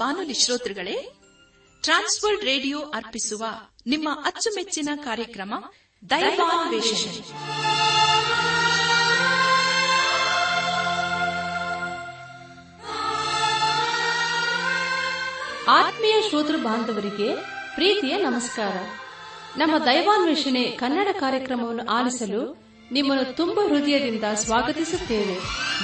ಬಾನುಲಿ ಶ್ರೋತೃಗಳೇ Trans World radio ಅರ್ಪಿಸುವ ನಿಮ್ಮ ಅಚ್ಚುಮೆಚ್ಚಿನ ಕಾರ್ಯಕ್ರಮ ದೈವಾನ್ವೇಷಣೆ ಆತ್ಮೀಯ ಶ್ರೋತೃ ಬಾಂಧವರಿಗೆ ಪ್ರೀತಿಯ ನಮಸ್ಕಾರ ನಮ್ಮ ದೈವಾನ್ವೇಷಣೆ ಕನ್ನಡ ಕಾರ್ಯಕ್ರಮವನ್ನು ಆಲಿಸಲು ನಿಮ್ಮನ್ನು ತುಂಬ ಹೃದಯದಿಂದ ಸ್ವಾಗತಿಸುತ್ತೇವೆ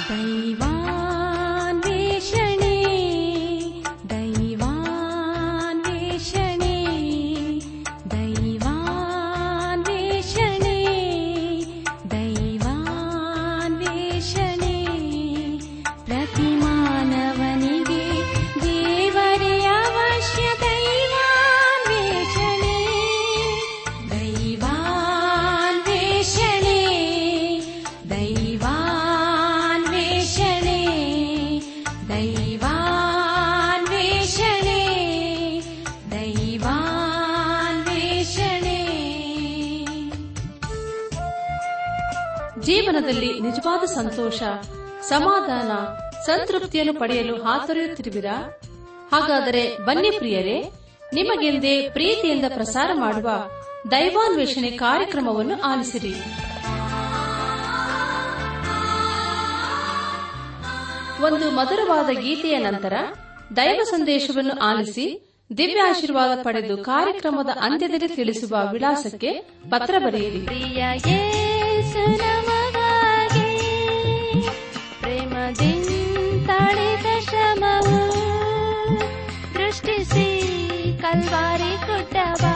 ದೈವಾನ್ವೇಷಣೆ ದೈವಾನ್ವೇಷಣೆ ದೈವಾನ್ವೇಷಣೆ ದೈವಾನ್ವೇಷಣೆ ಪ್ರತಿ ಮಾನವನಿಗೆ ದೇವರೇ ಅವಶ್ಯ ದೈವಾನ್ವೇಷಣೆ ದೈವಾನ್ವೇಷಣೆ ದೈವಾನ್ವೇಷಣೆ ದೈವಾನ್ವೇಷಣೆ ದೈವಾನ್ವೇಷಣೆ ಜೀವನದಲ್ಲಿ ನಿಜವಾದ ಸಂತೋಷ ಸಮಾಧಾನ ಸಂತೃಪ್ತಿಯನ್ನು ಪಡೆಯಲು ಹಾತೊರೆಯುತ್ತಿರುವಿರಾ ಹಾಗಾದರೆ ಬನ್ನಿ ಪ್ರಿಯರೇ ನಿಮಗೆಂದೇ ಪ್ರೀತಿಯಿಂದ ಪ್ರಸಾರ ಮಾಡುವ ದೈವಾನ್ವೇಷಣೆ ಕಾರ್ಯಕ್ರಮವನ್ನು ಆಲಿಸಿರಿ ಒಂದು ಮಧುರವಾದ ಗೀತೆಯ ನಂತರ ದೈವ ಸಂದೇಶವನ್ನು ಆಲಿಸಿ ದಿವ್ಯ ಆಶೀರ್ವಾದ ಪಡೆದು ಕಾರ್ಯಕ್ರಮದ ಅಂತ್ಯದಲ್ಲಿ ತಿಳಿಸುವ ವಿಳಾಸಕ್ಕೆ ಪತ್ರ ಬರೆಯಿರಿ ಪ್ರಿಯ ಯೇಸು ನಮಗಾಗಿ ಪ್ರೇಮದಿಂತಳಿದ ಶ್ರಮವು ದೃಷ್ಟಿಸಿ ಕಲ್ವಾರಿ ಗುಡ್ಡವ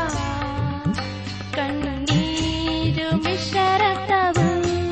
ಕಣ್ಣೀರು ಮಿಶ್ರರಕ್ತವು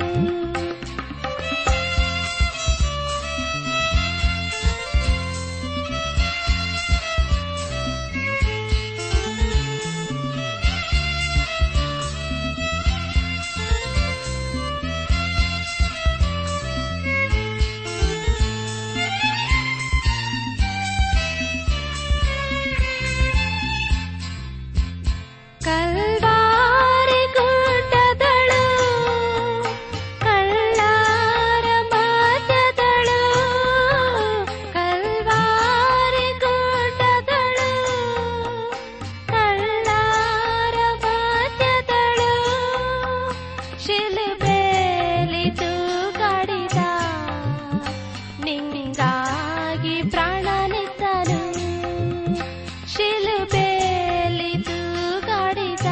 ಕಲ್ವಾರಿ ಗುಡ್ಡದಳು ಕಳ್ಳಾರ ಮಾತದಳು ಕಲ್ವಾರಿ ಗುಡ್ಡದಳು ಕಳ್ಳಾರ ಮಾತದಳು ಶಿಲುಬೇಲಿ ತೂಗಾಡಿದ ನಿಂಗಾಗಿ ಪ್ರಾಣನಿತ್ತನು ಶಿಲುಬೇಲಿ ತೂಗಾಡಿದ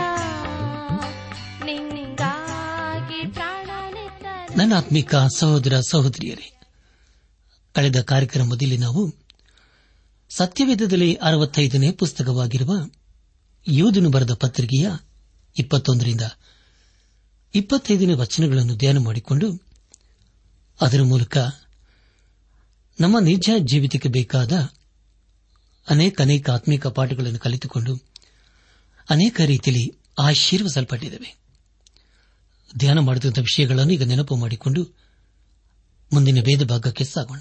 ನಿಂಗಾಗಿ ಪ್ರಾಣನಿತ್ತನು ನನ್ನ ಆತ್ಮಿಕ ಸಹೋದರ ಸಹೋದರಿಯರೇ ಕಳೆದ ಕಾರ್ಯಕ್ರಮದಲ್ಲಿ ನಾವು ಸತ್ಯವೇದದಲ್ಲಿ ಅರವತ್ತೈದನೇ ಪುಸ್ತಕವಾಗಿರುವ ಯೋಧನು ಬರೆದ ಪತ್ರಿಕೆಯ ಇಪ್ಪತ್ತೊಂದರಿಂದ ಇಪ್ಪತ್ತೈದನೇ ವಚನಗಳನ್ನು ಧ್ಯಾನ ಮಾಡಿಕೊಂಡು ಅದರ ಮೂಲಕ ನಮ್ಮ ನಿಜ ಜೀವಿತಕ್ಕೆ ಬೇಕಾದ ಅನೇಕ ಅನೇಕ ಆತ್ಮಿಕ ಪಾಠಗಳನ್ನು ಕಲಿತುಕೊಂಡು ಅನೇಕ ರೀತಿಯಲ್ಲಿ ಆಶೀರ್ವಸಲ್ಪಟ್ಟಿದ್ದೇವೆ ಧ್ಯಾನ ಮಾಡುತ್ತಿದ್ದ ವಿಷಯಗಳನ್ನು ಈಗ ನೆನಪು ಮಾಡಿಕೊಂಡು ಮುಂದಿನ ವೇದ ಭಾಗಕ್ಕೆ ಸಾಗೋಣ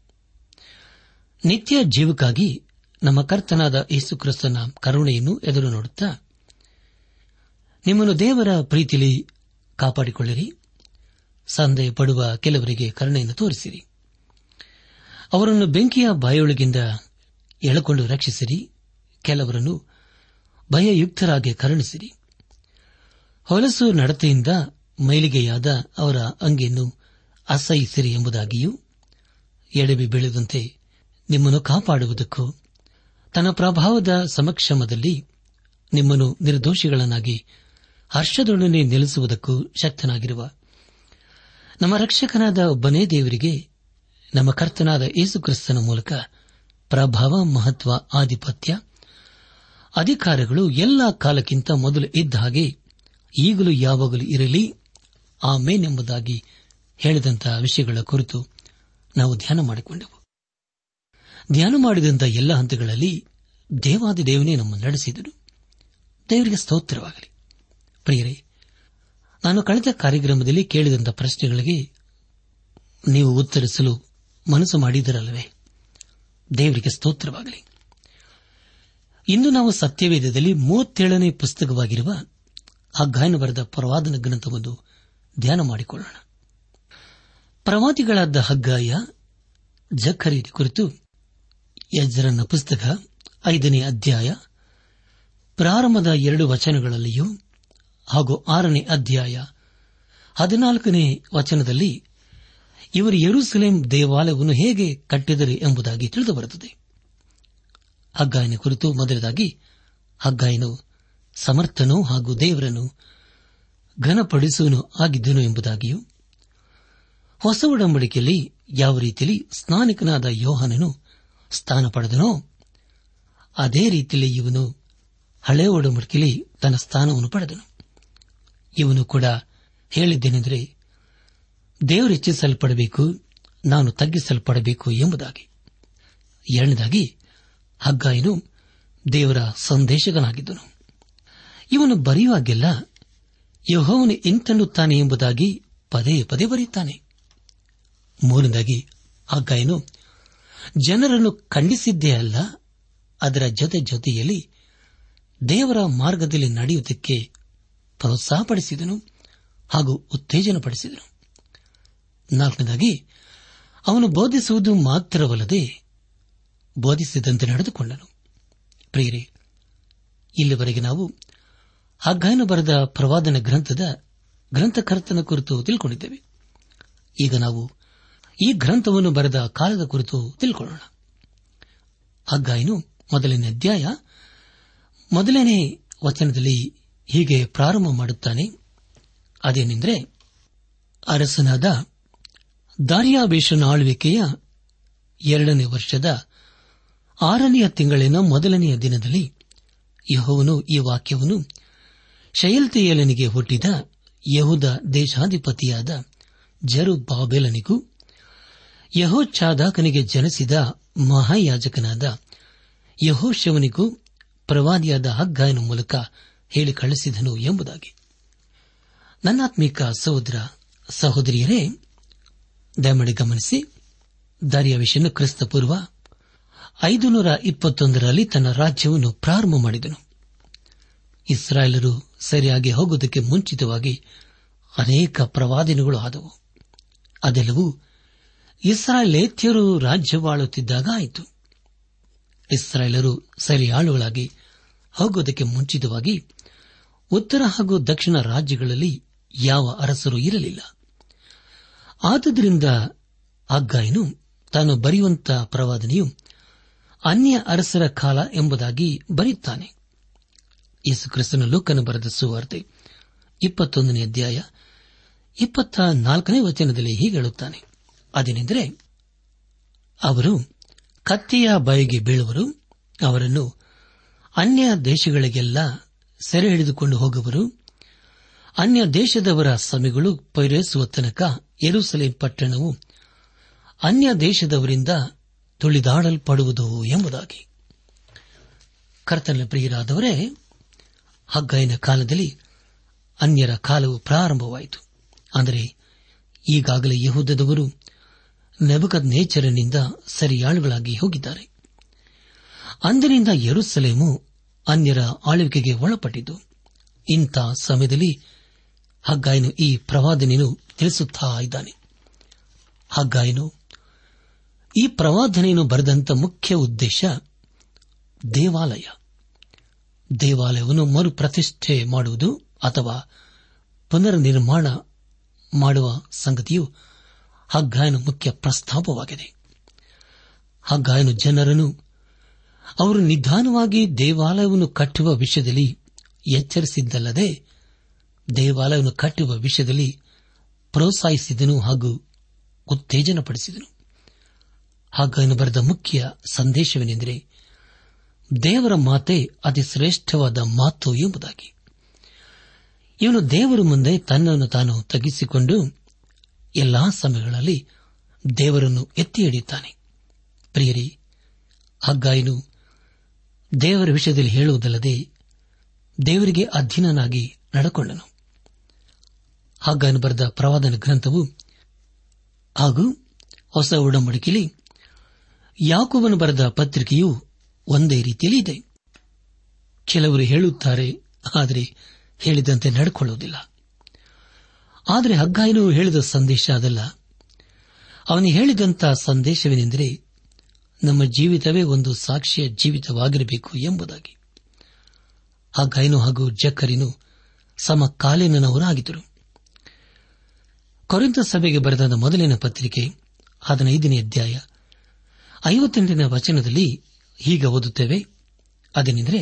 ನಿತ್ಯ ಜೀವಕ್ಕಾಗಿ ನಮ್ಮ ಕರ್ತನಾದ ಯೇಸು ಕ್ರಿಸ್ತನ ಕರುಣೆಯನ್ನು ಎದುರು ನೋಡುತ್ತಾ ನಿಮ್ಮನ್ನು ದೇವರ ಪ್ರೀತಿಯಲ್ಲಿ ಕಾಪಾಡಿಕೊಳ್ಳಿರಿ ಸಂದೇಹ ಪಡುವ ಕೆಲವರಿಗೆ ಕರುಣೆಯನ್ನು ತೋರಿಸಿರಿ ಅವರನ್ನು ಬೆಂಕಿಯ ಬಾಯೊಳಗಿಂದ ಎಳಕೊಂಡು ರಕ್ಷಿಸಿರಿ ಕೆಲವರನ್ನು ಭಯಯುಕ್ತರಾಗಿ ಕರುಣಿಸಿರಿ ಹೊಲಸು ನಡತೆಯಿಂದ ಮೈಲಿಗೆಯಾದ ಅವರ ಅಂಗಿಯನ್ನು ಅಸಹಿಸಿರಿ ಎಂಬುದಾಗಿಯೂ ಎಡವಿ ಬೆಳೆದಂತೆ ನಿಮ್ಮನ್ನು ಕಾಪಾಡುವುದಕ್ಕೂ ತನ್ನ ಪ್ರಭಾವದ ಸಮಕ್ಷಮದಲ್ಲಿ ನಿಮ್ಮನ್ನು ನಿರ್ದೋಷಿಗಳನ್ನಾಗಿ ಹರ್ಷದೊಡನೆ ನಿಲ್ಲಿಸುವುದಕ್ಕೂ ಶಕ್ತನಾಗಿರುವ ನಮ್ಮ ರಕ್ಷಕನಾದ ಒಬ್ಬನೇ ದೇವರಿಗೆ ನಮ್ಮ ಕರ್ತನಾದ ಯೇಸುಕ್ರಿಸ್ತನ ಮೂಲಕ ಪ್ರಭಾವ ಮಹತ್ವ ಆಧಿಪತ್ಯ ಅಧಿಕಾರಗಳು ಎಲ್ಲ ಕಾಲಕ್ಕಿಂತ ಮೊದಲು ಇದ್ದ ಹಾಗೆ ಈಗಲೂ ಯಾವಾಗಲೂ ಇರಲಿ ಆಮೇನೆಂಬುದಾಗಿ ಹೇಳಿದಂತಹ ವಿಷಯಗಳ ಕುರಿತು ನಾವು ಧ್ಯಾನ ಮಾಡಿಕೊಂಡೆವು ಧ್ಯಾನ ಮಾಡಿದಂಥ ಎಲ್ಲ ಹಂತಗಳಲ್ಲಿ ದೇವಾದಿ ದೇವನೇ ನಮ್ಮನ್ನು ನಡೆಸಿದರು ದೇವರಿಗೆ ಸ್ತೋತ್ರವಾಗಲಿ ಪ್ರಿಯರೇ ನಾನು ಕಳೆದ ಕಾರ್ಯಕ್ರಮದಲ್ಲಿ ಕೇಳಿದಂಥ ಪ್ರಶ್ನೆಗಳಿಗೆ ನೀವು ಉತ್ತರಿಸಲು ಮನಸ್ಸು ಮಾಡಿದರಲ್ಲವೇ ದೇವರಿಗೆ ಸ್ತೋತ್ರವಾಗಲಿ ಇಂದು ನಾವು ಸತ್ಯವೇದದಲ್ಲಿ ಮೂವತ್ತೇಳನೇ ಪುಸ್ತಕವಾಗಿರುವ ಆ ಗಾಯನ ಬರೆದ ಪ್ರವಾದನ ಗ್ರಂಥವನ್ನು ಧ್ಯಾನ ಮಾಡಿಕೊಳ್ಳೋಣ ಪ್ರವಾದಿಗಳಾದ ಹಗ್ಗಾಯ ಜಖರಿ ಕುರಿತು ಯಜ್ರನ ಪುಸ್ತಕ ಐದನೇ ಅಧ್ಯಾಯ ಪ್ರಾರಂಭದ ಎರಡು ವಚನಗಳಲ್ಲಿಯೂ ಹಾಗೂ ಆರನೇ ಅಧ್ಯಾಯ ಹದಿನಾಲ್ಕನೇ ವಚನದಲ್ಲಿ ಇವರು ಯೆರೂಸಲೇಂ ದೇವಾಲಯವನ್ನು ಹೇಗೆ ಕಟ್ಟಿದರು ಎಂಬುದಾಗಿ ತಿಳಿದುಬರುತ್ತದೆ ಹಗ್ಗಾಯನ ಕುರಿತು ಮೊದಲದಾಗಿ ಹಗ್ಗಾಯನು ಸಮರ್ಥನೂ ಹಾಗೂ ದೇವರನ್ನು ಘನಪಡಿಸುವನು ಆಗಿದ್ದನು ಎಂಬುದಾಗಿಯೂ ಹೊಸ ಒಡಂಬಡಿಕೆಯಲ್ಲಿ ಯಾವ ರೀತಿಯಲ್ಲಿ ಸ್ನಾನಿಕನಾದ ಯೋಹನನು ಸ್ಥಾನ ಪಡೆದನೋ ಅದೇ ರೀತಿಯಲ್ಲಿ ಇವನು ಹಳೆ ಒಡಂಬಡಿಕೆಯಲ್ಲಿ ತನ್ನ ಸ್ಥಾನವನ್ನು ಪಡೆದನು ಇವನು ಕೂಡ ಹೇಳಿದ್ದೇನೆಂದರೆ ದೇವರು ಹೆಚ್ಚಿಸಲ್ಪಡಬೇಕು ನಾನು ತಗ್ಗಿಸಲ್ಪಡಬೇಕು ಎಂಬುದಾಗಿ ಎರಡನೇದಾಗಿ ಹಗ್ಗಾಯನು ದೇವರ ಸಂದೇಶಕನಾಗಿದ್ದನು ಇವನು ಬರೆಯುವಾಗೆಲ್ಲ ಯಹೋವನು ಇಂತನ್ನುತ್ತಾನೆ ಎಂಬುದಾಗಿ ಪದೇ ಪದೇ ಬರೆಯುತ್ತಾನೆ ಮೂರನೇದಾಗಿ ಹಗ್ಗಾಯನು ಜನರನ್ನು ಖಂಡಿಸಿದ್ದೇ ಅಲ್ಲ ಅದರ ಜೊತೆ ಜೊತೆಯಲ್ಲಿ ದೇವರ ಮಾರ್ಗದಲ್ಲಿ ನಡೆಯುವುದಕ್ಕೆ ಪ್ರೋತ್ಸಾಹಪಡಿಸಿದನು ಹಾಗೂ ಉತ್ತೇಜನಪಡಿಸಿದನು ನಾಲ್ಕನೇದಾಗಿ ಅವನು ಬೋಧಿಸುವುದು ಮಾತ್ರವಲ್ಲದೆ ಬೋಧಿಸಿದಂತೆ ನಡೆದುಕೊಂಡನು ಪ್ರಿಯರೇ ಇಲ್ಲಿವರೆಗೆ ನಾವು ಹಗ್ಗಾಯನು ಬರೆದ ಪ್ರವಾದನ ಗ್ರಂಥದ ಗ್ರಂಥಕರ್ತನ ಕುರಿತು ತಿಳ್ಕೊಂಡಿದ್ದೇವೆ ಈಗ ನಾವು ಈ ಗ್ರಂಥವನ್ನು ಬರೆದ ಕಾಲದ ಕುರಿತು ತಿಳ್ಕೊಳ್ಳೋಣ ಹಗ್ಗಾಯನು ಮೊದಲನೇ ಅಧ್ಯಾಯ ಮೊದಲನೇ ವಚನದಲ್ಲಿ ಹೀಗೆ ಪ್ರಾರಂಭ ಮಾಡುತ್ತಾನೆ ಅದೇನೆಂದರೆ ಅರಸನಾದ ದಾರ್ಯಾವೇಶನ ಆಳ್ವಿಕೆಯ ಎರಡನೇ ವರ್ಷದ ಆರನೆಯ ತಿಂಗಳಿನ ಮೊದಲನೆಯ ದಿನದಲ್ಲಿ ಯಹೋವನು ಈ ವಾಕ್ಯವನ್ನು ಶಯಲ್ತಿಯೇಲನಿಗೆ ಹುಟ್ಟಿದ ಯಹುದ ದೇಶಾಧಿಪತಿಯಾದ ಜರು ಬಾಬೆಲನಿಗೂ ಯಹೋಚ್ಛಾದಾಕನಿಗೆ ಜನಿಸಿದ ಮಹಾಯಾಜಕನಾದ ಯಹೋಶವನಿಗೂ ಪ್ರವಾದಿಯಾದ ಹಗ್ಗಾಯನ ಮೂಲಕ ಹೇಳಿ ಕಳಿಸಿದನು ಎಂಬುದಾಗಿ ನನ್ನಾತ್ಮೀಕ ಸಹೋದರ ಸಹೋದರಿಯರೇ ದಯಮಾಡಿ ಗಮನಿಸಿ ದಾರಿಯಾವಿಷನು ಕ್ರಿಸ್ತ ಪೂರ್ವ ಐದು ನೂರ ಇಪ್ಪತ್ತೊಂದರಲ್ಲಿ ತನ್ನ ರಾಜ್ಯವನ್ನು ಪ್ರಾರಂಭ ಮಾಡಿದನು ಇಸ್ರಾಯೇಲರು ಸರಿಯಾಗಿ ಹೋಗುವುದಕ್ಕೆ ಮುಂಚಿತವಾಗಿ ಅನೇಕ ಪ್ರವಾದನೆಗಳು ಆದವು ಅದೆಲ್ಲವೂ ಇಸ್ರಾಯೇಲೇತ್ಯರು ರಾಜ್ಯವಾಳುತ್ತಿದ್ದಾಗ ಆಯಿತು ಇಸ್ರಾಯೇಲರು ಸರಿಯಾಳುಗಳಾಗಿ ಹೋಗುವುದಕ್ಕೆ ಮುಂಚಿತವಾಗಿ ಉತ್ತರ ಹಾಗೂ ದಕ್ಷಿಣ ರಾಜ್ಯಗಳಲ್ಲಿ ಯಾವ ಅರಸರು ಇರಲಿಲ್ಲ ಆದುದರಿಂದ ಹಗ್ಗಾಯನು ತಾನು ಬರೆಯುವಂತ ಪ್ರವಾದನೆಯು ಅನ್ಯ ಅರಸರ ಕಾಲ ಎಂಬುದಾಗಿ ಬರೆಯುತ್ತಾನೆ ಯೇಸುಕ್ರಿಸ್ತನ ಲೋಕನು ಬರೆದ ಸುವಾರ್ತೆ ಇಪ್ಪತ್ತೊಂದನೇ ಅಧ್ಯಾಯ ಇಪ್ಪತ್ತ ನಾಲ್ಕನೇ ವಚನದಲ್ಲಿ ಹೀಗೆ ಹೇಳುತ್ತಾನೆ ಅದೇನೆಂದರೆ ಅವರು ಕತ್ತಿಯ ಬಾಯಿಗೆ ಬೀಳುವರು ಅವರನ್ನು ಅನ್ಯ ದೇಶಗಳಿಗೆಲ್ಲ ಸೆರೆ ಹಿಡಿದುಕೊಂಡು ಹೋಗುವರು ಅನ್ಯ ದೇಶದವರ ಸಮಿಗಳು ಪೈರೇಸುವ ತನಕ ಯೆರೂಸಲೇಂ ಪಟ್ಟಣವು ಅನ್ಯ ದೇಶದವರಿಂದ ತುಳಿದಾಡಲ್ಪಡುವುದು ಎಂಬುದಾಗಿ ಕರ್ತನ ಪ್ರಿಯರಾದವರೇ ಹಗ್ಗಾಯನ ಕಾಲದಲ್ಲಿ ಅನ್ಯರ ಕಾಲವು ಪ್ರಾರಂಭವಾಯಿತು ಅಂದರೆ ಈಗಾಗಲೇ ಯಹೂದದವರು ನೆಬಕದ್ ನೇಚರನಿಂದ ಸರಿಯಾಳುಗಳಾಗಿ ಹೋಗಿದ್ದಾರೆ ಅಂದಿನಿಂದ ಯೆರೂಸಲೇಮು ಅನ್ಯರ ಆಳ್ವಿಕೆಗೆ ಒಳಪಟ್ಟಿದ್ದು ಇಂಥ ಸಮಯದಲ್ಲಿ ಹಗ್ಗಾಯನು ಈ ಪ್ರವಾದನೆಯನ್ನು ತಿಳಿಸುತ್ತಾ ಇದ್ದಾನೆ ಹಗ್ಗಾಯನು ಈ ಪ್ರವಾದನೆಯನ್ನು ಬರೆದಂತ ಮುಖ್ಯ ಉದ್ದೇಶ ದೇವಾಲಯ ದೇವಾಲಯವನ್ನು ಮರುಪ್ರತಿಷ್ಠೆ ಮಾಡುವುದು ಅಥವಾ ಪುನರ್ ನಿರ್ಮಾಣ ಮಾಡುವ ಸಂಗತಿಯು ಹಗ್ಗಾಯನ ಮುಖ್ಯ ಪ್ರಸ್ತಾಪವಾಗಿದೆ ಹಗ್ಗಾಯನು ಜನರನ್ನು ಅವರು ನಿಧಾನವಾಗಿ ದೇವಾಲಯವನ್ನು ಕಟ್ಟುವ ವಿಷಯದಲ್ಲಿ ಎಚ್ಚರಿಸಿದ್ದಲ್ಲದೆ ದೇವಾಲಯವನ್ನು ಕಟ್ಟುವ ವಿಷಯದಲ್ಲಿ ಪ್ರೋತ್ಸಾಹಿಸಿದನು ಹಾಗೂ ಉತ್ತೇಜನಪಡಿಸಿದನು ಹಾಗಾಯನು ಬರೆದ ಮುಖ್ಯ ಸಂದೇಶವೇನೆಂದರೆ ದೇವರ ಮಾತೆ ಅತಿ ಶ್ರೇಷ್ಠವಾದ ಮಾತು ಎಂಬುದಾಗಿ ಇವನು ದೇವರ ಮುಂದೆ ತನ್ನನ್ನು ತಾನು ತಗ್ಗಿಸಿಕೊಂಡು ಎಲ್ಲಾ ಸಮಯಗಳಲ್ಲಿ ದೇವರನ್ನು ಎತ್ತಿ ಹಿಡಿಯುತ್ತಾನೆ ಪ್ರಿಯರಿ ಹಗ್ಗಾಯನು ದೇವರ ವಿಷಯದಲ್ಲಿ ಹೇಳುವುದಲ್ಲದೆ ದೇವರಿಗೆ ಅಧೀನನಾಗಿ ನಡ್ಕೊಂಡನು ಹಗ್ಗಾಯನು ಬರೆದ ಪ್ರವಾದನ ಗ್ರಂಥವು ಹಾಗೂ ಹೊಸ ಉಡಂಬಡಿಕೆಯಲ್ಲಿ ಯಾಕೋಬನು ಬರೆದ ಪತ್ರಿಕೆಯು ಒಂದೇ ರೀತಿಯಲ್ಲಿ ಇದೆ ಕೆಲವರು ಹೇಳುತ್ತಾರೆ ಆದರೆ ಹೇಳಿದಂತೆ ನಡ್ಕೊಳ್ಳುವುದಿಲ್ಲ ಆದರೆ ಹಗ್ಗಾಯನು ಹೇಳಿದ ಸಂದೇಶ ಅದಲ್ಲ ಅವನು ಹೇಳಿದಂಥ ಸಂದೇಶವೇನೆಂದರೆ ನಮ್ಮ ಜೀವಿತವೇ ಒಂದು ಸಾಕ್ಷ್ಯ ಜೀವಿತವಾಗಿರಬೇಕು ಎಂಬುದಾಗಿ ಆ ಗೈನು ಹಾಗೂ ಜಕ್ಕರಿನು ಸಮಕಾಲೀನವರಾಗಿದ್ದರು ಕೊರಿಂತ ಸಭೆಗೆ ಬರೆದಾದ ಮೊದಲಿನ ಪತ್ರಿಕೆ ಹದಿನೈದನೇ ಅಧ್ಯಾಯ ಐವತ್ತೆಂಟನೇ ವಚನದಲ್ಲಿ ಹೀಗೆ ಓದುತ್ತೇವೆ ಅದೇನೆಂದರೆ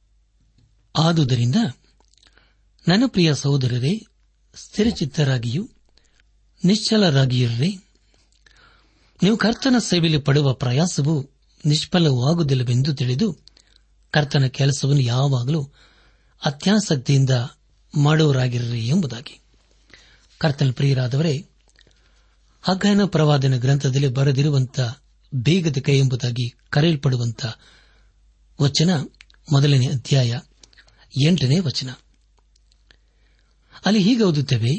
ಆದುದರಿಂದ ನನ್ನ ಪ್ರಿಯ ಸಹೋದರರೇ ಸ್ಥಿರಚಿತ್ತರಾಗಿಯೂ ನಿಶ್ಚಲರಾಗಿಯರ್ರೆ ನೀವು ಕರ್ತನ ಸೇವೆಯಲ್ಲಿ ಪಡುವ ಪ್ರಯಾಸವು ನಿಷ್ಫಲವಾಗುವುದಿಲ್ಲವೆಂದು ತಿಳಿದು ಕರ್ತನ ಕೆಲಸವನ್ನು ಯಾವಾಗಲೂ ಅತ್ಯಾಸಕ್ತಿಯಿಂದ ಮಾಡುವರಾಗಿರ್ರಿ ಎಂಬುದಾಗಿ ಕರ್ತನ ಪ್ರಿಯರಾದವರೇ ಹಗ್ಗನ ಪ್ರವಾದನ ಗ್ರಂಥದಲ್ಲಿ ಬರೆದಿರುವಂತಹ ಬೇಗದ ಕೈ ಎಂಬುದಾಗಿ ಕರೆಯಲ್ಪಡುವಂತ ವಚನ ಮೊದಲನೇ ಅಧ್ಯಾಯ ಎಂಟನೇ ವಚನ ಅಲ್ಲಿ ಹೀಗೆ ಓದುತ್ತೇವೆ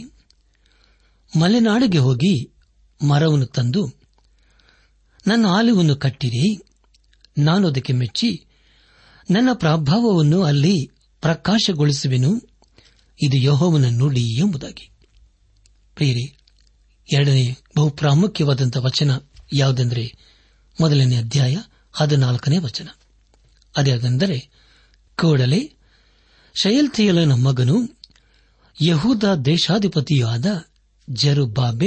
ಮಲೆನಾಡಿಗೆ ಹೋಗಿ ಮರವನ್ನು ತಂದು ನನ್ನ ಆಲಿವನ್ನು ಕಟ್ಟಿರಿ ನಾನು ಅದಕ್ಕೆ ಮೆಚ್ಚಿ ನನ್ನ ಪ್ರಭಾವವನ್ನು ಅಲ್ಲಿ ಪ್ರಕಾಶಗೊಳಿಸುವೆನು ಇದು ಯಹೋವನ ನುಡಿ ಎಂಬುದಾಗಿ ಪ್ರಿಯರೇ ಎರಡನೇ ಬಹು ಪ್ರಾಮುಖ್ಯವಾದಂತಹ ವಚನ ಯಾವುದೆಂದರೆ ಮೊದಲನೇ ಅಧ್ಯಾಯ ಹದಿನಾಲ್ಕನೇ ವಚನ ಅದೇನೆಂದರೆ ಕೂಡಲೇ ಶಯಲ್ತಿಯಲನ ಮಗನು ಯಹೂದ ದೇಶಾಧಿಪತಿಯಾದ ಜರುಬಾಬೆ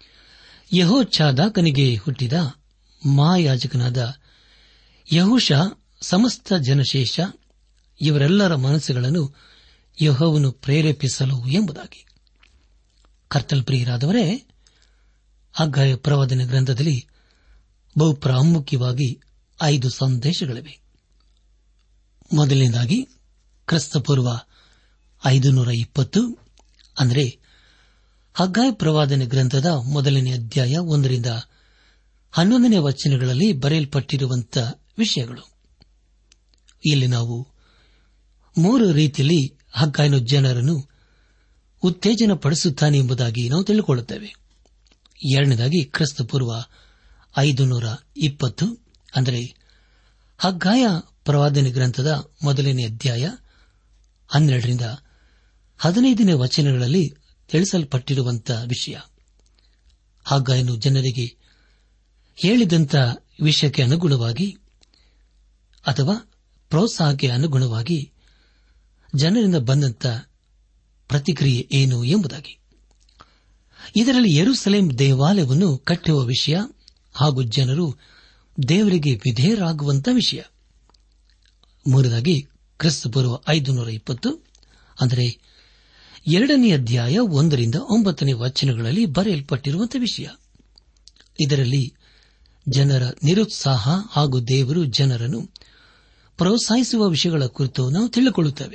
ಯಹೋಚಾದಾಕನಿಗೆ ಹುಟ್ಟಿದ ಮಹಾಯಾಜಕನಾದ ಯಹುಷ ಸಮಸ್ತ ಜನಶೇಷ ಇವರೆಲ್ಲರ ಮನಸ್ಸುಗಳನ್ನು ಯಹೋವನು ಪ್ರೇರೇಪಿಸಲು ಎಂಬುದಾಗಿ ಕರ್ತಲ್ಪ್ರಿಯರಾದವರೇ ಅಗ್ಗಾಯ ಪ್ರವಾದನ ಗ್ರಂಥದಲ್ಲಿ ಬಹು ಪ್ರಾಮುಖ್ಯವಾಗಿ ಐದು ಸಂದೇಶಗಳಿವೆ ಮೊದಲನೇದಾಗಿ ಕ್ರಿಸ್ತಪೂರ್ವ ಐದು ನೂರ ಇಪ್ಪತ್ತು ಅಂದರೆ ಹಗ್ಗಾಯ ಪ್ರವಾದನ ಗ್ರಂಥದ ಮೊದಲನೇ ಅಧ್ಯಾಯ ಒಂದರಿಂದ ಹನ್ನೊಂದನೇ ವಚನಗಳಲ್ಲಿ ಬರೆಯಲ್ಪಟ್ಟಿರುವಂತಹ ವಿಷಯಗಳು ಇಲ್ಲಿ ನಾವು ಮೂರು ರೀತಿಯಲ್ಲಿ ಹಗ್ಗಾಯನ ಜನರನ್ನು ಉತ್ತೇಜನ ಪಡಿಸುತ್ತಾನೆ ಎಂಬುದಾಗಿ ನಾವು ತಿಳಿದುಕೊಳ್ಳುತ್ತೇವೆ ಎರಡನೇದಾಗಿ ಕ್ರಿಸ್ತಪೂರ್ವ ಐದು ನೂರ ಇಪ್ಪತ್ತು ಅಂದರೆ ಹಗ್ಗಾಯ ಪ್ರವಾದನ ಗ್ರಂಥದ ಮೊದಲನೇ ಅಧ್ಯಾಯ ಹನ್ನೆರಡರಿಂದ ಹದಿನೈದನೇ ವಚನಗಳಲ್ಲಿ ತಿಳಿಸಲ್ಪಟ್ಟಿರುವಂತಹ ವಿಷಯ ಹಗ್ಗಾಯನು ಜನರಿಗೆ ಹೇಳಿದಂಥ ವಿಷಯಕ್ಕೆ ಅನುಗುಣವಾಗಿ ಅಥವಾ ಪ್ರೋತ್ಸಾಹಕ್ಕೆ ಅನುಗುಣವಾಗಿ ಜನರಿಂದ ಬಂದಂತ ಪ್ರತಿಕ್ರಿಯೆ ಏನು ಎಂಬುದಾಗಿ ಇದರಲ್ಲಿ ಯರುಸಲೇಂ ದೇವಾಲಯವನ್ನು ಕಟ್ಟುವ ವಿಷಯ ಹಾಗೂ ಜನರು ದೇವರಿಗೆ ವಿಧೇಯರಾಗುವಂತ ವಿಷಯ ಮೂರದಾಗಿ ಕ್ರಿಸ್ತಪೂರ್ವ ಐದು ನೂರ ಇಪ್ಪತ್ತು ಅಂದರೆ ಎರಡನೇ ಅಧ್ಯಾಯ ಒಂದರಿಂದ ಒಂಬತ್ತನೇ ವಚನಗಳಲ್ಲಿ ಬರೆಯಲ್ಪಟ್ಟಿರುವಂತಹ ವಿಷಯ ಇದರಲ್ಲಿ ಜನರ ನಿರುತ್ಸಾಹ ಹಾಗೂ ದೇವರು ಜನರನ್ನು ಪ್ರೋತ್ಸಾಹಿಸುವ ವಿಷಯಗಳ ಕುರಿತು ನಾವು ತಿಳಿದುಕೊಳ್ಳುತ್ತೇವೆ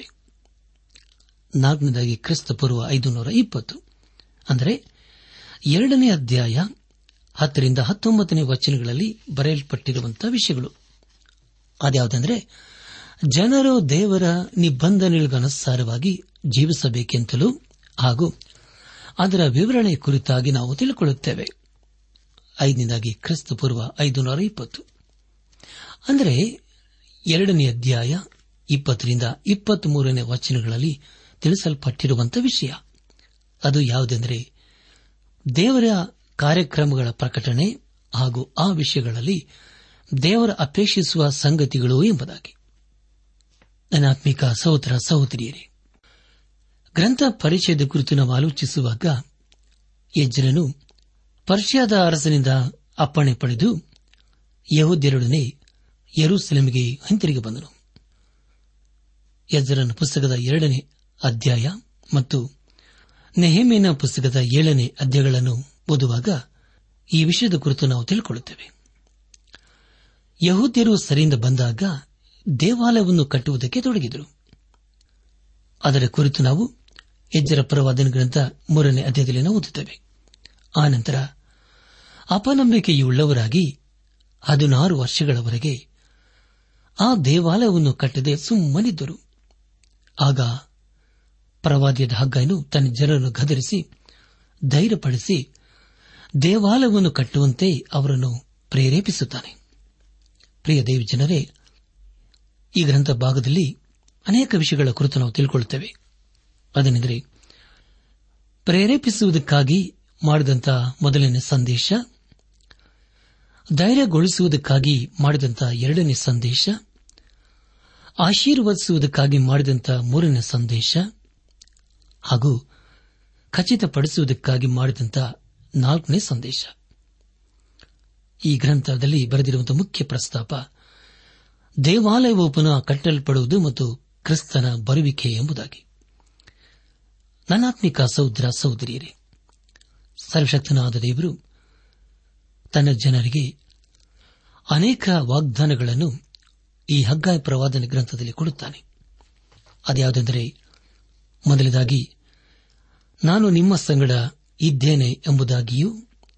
ನಾಲ್ಕನೇದಾಗಿ ಕ್ರಿಸ್ತಪೂರ್ವ ಐದು ನೂರ ಇಪ್ಪತ್ತು ಅಂದರೆ ಎರಡನೇ ಅಧ್ಯಾಯ ಹತ್ತರಿಂದ ಹತ್ತೊಂಬತ್ತನೇ ವಚನಗಳಲ್ಲಿ ಬರೆಯಲ್ಪಟ್ಟಿರುವಂತಹ ವಿಷಯಗಳು ಅದ್ಯಾವುದೆಂದರೆ ಜನರು ದೇವರ ನಿಬಂಧನೆಗಳಿಗನುಸಾರವಾಗಿ ಜೀವಿಸಬೇಕೆಂತಲೂ ಹಾಗೂ ಅದರ ವಿವರಣೆ ಕುರಿತಾಗಿ ನಾವು ತಿಳಿದುಕೊಳ್ಳುತ್ತೇವೆ ಐದನೇದಾಗಿ ಕ್ರಿಸ್ತಪೂರ್ವ ಐದು ನೂರ ಇಪ್ಪತ್ತು ಅಂದರೆ ಎರಡನೇ ಅಧ್ಯಾಯ ಇಪ್ಪತ್ತರಿಂದ ಇಪ್ಪತ್ಮೂರನೇ ವಚನಗಳಲ್ಲಿ ತಿಳಿಸಲ್ಪಟ್ಟಿರುವಂತಹ ವಿಷಯ ಅದು ಯಾವುದೆಂದರೆ ದೇವರ ಕಾರ್ಯಕ್ರಮಗಳ ಪ್ರಕಟಣೆ ಹಾಗೂ ಆ ವಿಷಯಗಳಲ್ಲಿ ದೇವರ ಅಪೇಕ್ಷಿಸುವ ಸಂಗತಿಗಳು ಎಂಬುದಾಗಿ ನನ್ನಾತ್ಮಿಕ ಸಹೋದರ ಸಹೋದರಿಯರೇ ಗ್ರಂಥ ಪರಿಚಯದ ಕುರಿತು ನಾವು ಆಲೋಚಿಸುವಾಗ ಯಜ್ರನು ಪರ್ಷಿಯಾದ ಅರಸನಿಂದ ಅಪ್ಪಣೆ ಪಡೆದು ಯಹೂದ್ಯರೊಡನೆ ಯರೂಸೆಲೆಮಿಗೆ ಹಿಂತಿರುಗಿ ಬಂದನು ಯಜ್ರನ ಪುಸ್ತಕದ ಎರಡನೇ ಅಧ್ಯಾಯ ಮತ್ತು ನೆಹೇಮಿನ ಪುಸ್ತಕದ ಏಳನೇ ಅಧ್ಯಾಯಗಳನ್ನು ಓದುವಾಗ ಈ ವಿಷಯದ ಕುರಿತು ನಾವು ತಿಳ್ಕೊಳ್ಳುತ್ತೇವೆ ಯಹೂದ್ಯರು ಸರಿಯಿಂದ ಬಂದಾಗ ದೇವಾಲಯವನ್ನು ಕಟ್ಟುವುದಕ್ಕೆ ತೊಡಗಿದರು ಅದರ ಕುರಿತು ನಾವು ಎಜ್ಜರ ಪರವಾದನ ಗ್ರಂಥ ಮೂರನೇ ಅಧ್ಯಾಯದಲ್ಲಿ ನಾವು ಓದುತ್ತೇವೆ ಆನಂತರ ಅಪನಂಬಿಕೆಯುಳ್ಳವರಾಗಿ ಹದಿನಾರು ವರ್ಷಗಳವರೆಗೆ ಆ ದೇವಾಲಯವನ್ನು ಕಟ್ಟದೆ ಸುಮ್ಮನಿದ್ದರು ಆಗ ಪ್ರವಾದಿಯದ ಹಗ್ಗಾಯನು ತನ್ನ ಜನರನ್ನು ಗದರಿಸಿ ಧೈರ್ಯಪಡಿಸಿ ದೇವಾಲಯವನ್ನು ಕಟ್ಟುವಂತೆ ಅವರನ್ನು ಪ್ರೇರೇಪಿಸುತ್ತಾನೆ ಪ್ರಿಯ ದೇವಿ ಜನರೇ ಈ ಗ್ರಂಥ ಭಾಗದಲ್ಲಿ ಅನೇಕ ವಿಷಯಗಳ ಕುರಿತು ನಾವು ತಿಳ್ಕೊಳ್ಳುತ್ತೇವೆ ಅದನೆಂದರೆ ಪ್ರೇರೇಪಿಸುವುದಕ್ಕಾಗಿ ಮಾಡಿದಂತಹ ಮೊದಲನೇ ಸಂದೇಶ ಧೈರ್ಯಗೊಳಿಸುವುದಕ್ಕಾಗಿ ಮಾಡಿದಂತಹ ಎರಡನೇ ಸಂದೇಶ ಆಶೀರ್ವದಿಸುವುದಕ್ಕಾಗಿ ಮಾಡಿದಂತಹ ಮೂರನೇ ಸಂದೇಶ ಹಾಗೂ ಖಚಿತಪಡಿಸುವುದಕ್ಕಾಗಿ ಮಾಡಿದಂತಹ ನಾಲ್ಕನೇ ಸಂದೇಶ ಈ ಗ್ರಂಥದಲ್ಲಿ ಬರೆದಿರುವಂತಹ ಮುಖ್ಯ ಪ್ರಸ್ತಾಪ ದೇವಾಲಯವು ಪುನಃ ಕಟ್ಟಲ್ಪಡುವುದು ಮತ್ತು ಕ್ರಿಸ್ತನ ಬರುವಿಕೆ ಎಂಬುದಾಗಿ ನನಾತ್ಮಿಕ ಸಹೋದರ ಸಹೋದರಿಯರೇ ಸರ್ವಶಕ್ತನಾದ ದೇವರು ತನ್ನ ಜನರಿಗೆ ಅನೇಕ ವಾಗ್ದಾನಗಳನ್ನು ಈ ಹಗ್ಗಾಯ ಪ್ರವಾದನ ಗ್ರಂಥದಲ್ಲಿ ಕೊಡುತ್ತಾನೆ ಅದ್ಯಾವುದೆಂದರೆ ಮೊದಲದಾಗಿ ನಾನು ನಿಮ್ಮ ಸಂಗಡ ಇದ್ದೇನೆ ಎಂಬುದಾಗಿಯೂ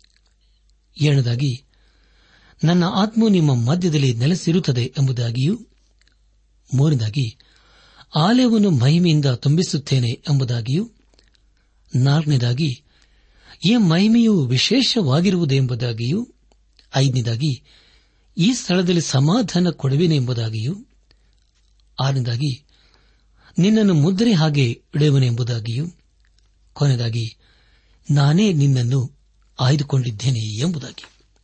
ಏಳನೇದಾಗಿ ನನ್ನ ಆತ್ಮವು ನಿಮ್ಮ ಮಧ್ಯದಲ್ಲಿ ನೆಲೆಸಿರುತ್ತದೆ ಎಂಬುದಾಗಿಯೂ ಮೂರನೇದಾಗಿ ಆಲಯವನ್ನು ಮಹಿಮೆಯಿಂದ ತುಂಬಿಸುತ್ತೇನೆ ಎಂಬುದಾಗಿಯೂ ನಾಲ್ಕನೇದಾಗಿ ಈ ಮಹಿಮೆಯು ವಿಶೇಷವಾಗಿರುವುದೆಂಬುದಾಗಿಯೂ ಐದನೇದಾಗಿ ಈ ಸ್ಥಳದಲ್ಲಿ ಸಮಾಧಾನ ಕೊಡುವೆನೆ ಎಂಬುದಾಗಿಯೂ ಆರನೇದಾಗಿ ನಿನ್ನನ್ನು ಮುದ್ರೆ ಹಾಗೆ ಇಡುವನೆಂಬುದಾಗಿಯೂ ಕೊನೆಯದಾಗಿ ನಾನೇ ನಿನ್ನನ್ನು ಆಯ್ದುಕೊಂಡಿದ್ದೇನೆ ಎಂಬುದಾಗಿ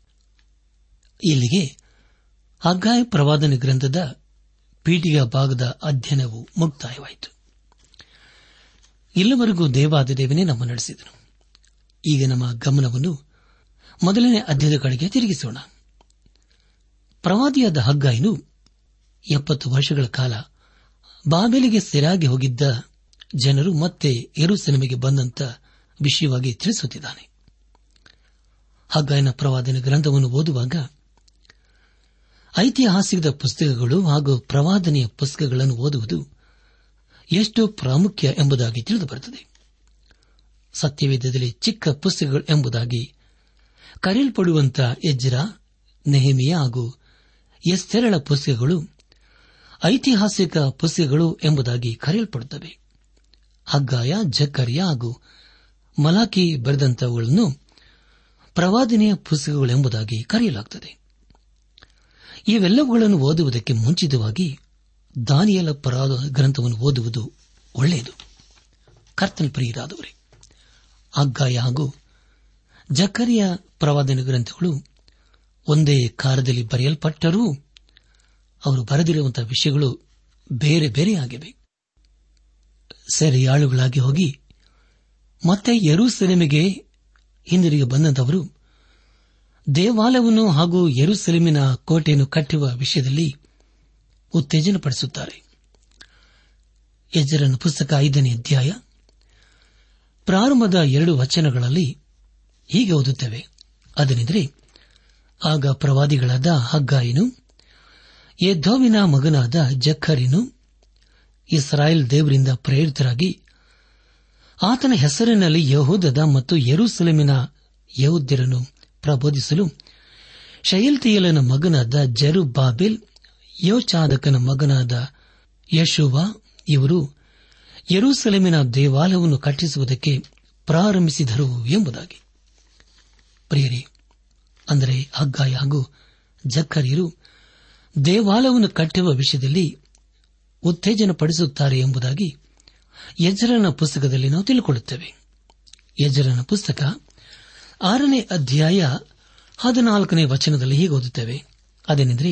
ಇಲ್ಲಿಗೆ ಹಗ್ಗಾಯ ಪ್ರವಾದನ ಗ್ರಂಥದ ಪೀಠಿಗ ಭಾಗದ ಅಧ್ಯಯನವು ಮುಕ್ತಾಯವಾಯಿತು ಇಲ್ಲಿವರೆಗೂ ದೇವಾದ ದೇವನೇ ನಮ್ಮ ನಡೆಸಿದನು ಈಗ ನಮ್ಮ ಗಮನವನ್ನು ಮೊದಲನೇ ಅಧ್ಯಯದ ಕಡೆಗೆ ತಿರುಗಿಸೋಣ ಪ್ರವಾದಿಯಾದ ಹಗ್ಗಾಯಿನು ಎಪ್ಪತ್ತು ವರ್ಷಗಳ ಕಾಲ ಬಾಬೆಲಿಗೆ ಸೆರಾಗಿ ಹೋಗಿದ್ದ ಜನರು ಮತ್ತೆ ಸಿನಿಮೆಗೆ ಬಂದಂತ ವಿಷಯವಾಗಿ ತಿಳಿಸುತ್ತಿದ್ದಾನೆ ಹಗ್ಗಾಯನ ಪ್ರವಾದನ ಗ್ರಂಥವನ್ನು ಓದುವಾಗ ಐತಿಹಾಸಿಕದ ಪುಸ್ತಕಗಳು ಹಾಗೂ ಪ್ರವಾದನೆಯ ಪುಸ್ತಕಗಳನ್ನು ಓದುವುದು ಎಷ್ಟು ಪ್ರಾಮುಖ್ಯ ಎಂಬುದಾಗಿ ತಿಳಿದುಬರುತ್ತದೆ ಸತ್ಯವೇದದಲ್ಲಿ ಚಿಕ್ಕ ಪುಸ್ತಕಗಳು ಎಂಬುದಾಗಿ ಕರೆಯಲ್ಪಡುವಂತಹ ಎಜ್ರ ನೆಹಮಿಯ ಹಾಗೂ ಎಸ್ತೆರಳ ಪುಸ್ತಕಗಳು ಐತಿಹಾಸಿಕ ಪುಸ್ತಕಗಳು ಎಂಬುದಾಗಿ ಕರೆಯಲ್ಪಡುತ್ತವೆ ಹಗ್ಗಾಯ ಜಕ್ಕರ್ಯ ಹಾಗೂ ಮಲಾಕಿ ಬರೆದಂತಹವುಗಳನ್ನು ಪ್ರವಾದನೆಯ ಪುಸ್ತಕಗಳು ಎಂಬುದಾಗಿ ಕರೆಯಲಾಗುತ್ತದೆ ಇವೆಲ್ಲವುಗಳನ್ನು ಓದುವುದಕ್ಕೆ ಮುಂಚಿತವಾಗಿ ದಾನಿಯಲ ಪರಾದ ಗ್ರಂಥವನ್ನು ಓದುವುದು ಒಳ್ಳೆಯದು ಕರ್ತನ ಪ್ರಿಯರಾದವರೇ ಹಗ್ಗಾಯ ಹಾಗೂ ಜಕರಿಯ ಪ್ರವಾದನ ಗ್ರಂಥಗಳು ಒಂದೇ ಕಾಲದಲ್ಲಿ ಬರೆಯಲ್ಪಟ್ಟರೂ ಅವರು ಬರೆದಿರುವಂತಹ ವಿಷಯಗಳು ಬೇರೆ ಬೇರೆಯಾಗಿವೆ ಸೆರೆಯಾಳುಗಳಾಗಿ ಹೋಗಿ ಮತ್ತೆ ಯರೂಸೆಲೆಮಿಗೆ ಹಿಂದಿರುಗಿ ಬಂದಂತವರು ದೇವಾಲಯವನ್ನು ಹಾಗೂ ಯರುಸೆಲೆಮಿನ ಕೋಟೆಯನ್ನು ಕಟ್ಟುವ ವಿಷಯದಲ್ಲಿ ಉತ್ತೇಜನಪಡಿಸುತ್ತಾರೆ ಯಜ್ಜರನ ಪುಸ್ತಕ ಐದನೇ ಅಧ್ಯಾಯ ಪ್ರಾರಂಭದ ಎರಡು ವಚನಗಳಲ್ಲಿ ಹೀಗೆ ಓದುತ್ತೇವೆ ಅದನೆಂದರೆ ಆಗ ಪ್ರವಾದಿಗಳಾದ ಹಗ್ಗಾಯಿನು ಯದ್ದೋವಿನ ಮಗನಾದ ಜಖರಿನು ಇಸ್ರಾಯೇಲ್ ದೇವರಿಂದ ಪ್ರೇರಿತರಾಗಿ ಆತನ ಹೆಸರಿನಲ್ಲಿ ಯಹೂದದ ಮತ್ತು ಯರೂಸಲೇಮಿನ ಯಹೂದ್ಯರನ್ನು ಪ್ರಬೋಧಿಸಲು ಶಯಲ್ತಿಯಲನ ಮಗನಾದ ಜರು ಬಾಬೆಲ್ ಯೋಚಾದಕನ ಮಗನಾದ ಯಶುವ ಇವರು ಯರೂಸಲೇಮಿನ ದೇವಾಲಯವನ್ನು ಕಟ್ಟಿಸುವುದಕ್ಕೆ ಪ್ರಾರಂಭಿಸಿದರು ಎಂಬುದಾಗಿ ಪ್ರಿಯರೇ ಅಂದರೆ ಹಗ್ಗಾಯ ಹಾಗೂ ಜಕ್ಕರಿಯರು ದೇವಾಲಯವನ್ನು ಕಟ್ಟುವ ವಿಷಯದಲ್ಲಿ ಉತ್ತೇಜನಪಡಿಸುತ್ತಾರೆ ಎಂಬುದಾಗಿ ಯಜ್ರನ ಪುಸ್ತಕದಲ್ಲಿ ನಾವು ತಿಳಿದುಕೊಳ್ಳುತ್ತೇವೆ ಯಜ್ರನ ಪುಸ್ತಕ ಆರನೇ ಅಧ್ಯಾಯ ಹದಿನಾಲ್ಕನೇ ವಚನದಲ್ಲಿ ಹೀಗೆ ಓದುತ್ತೇವೆ ಅದೇನೆಂದರೆ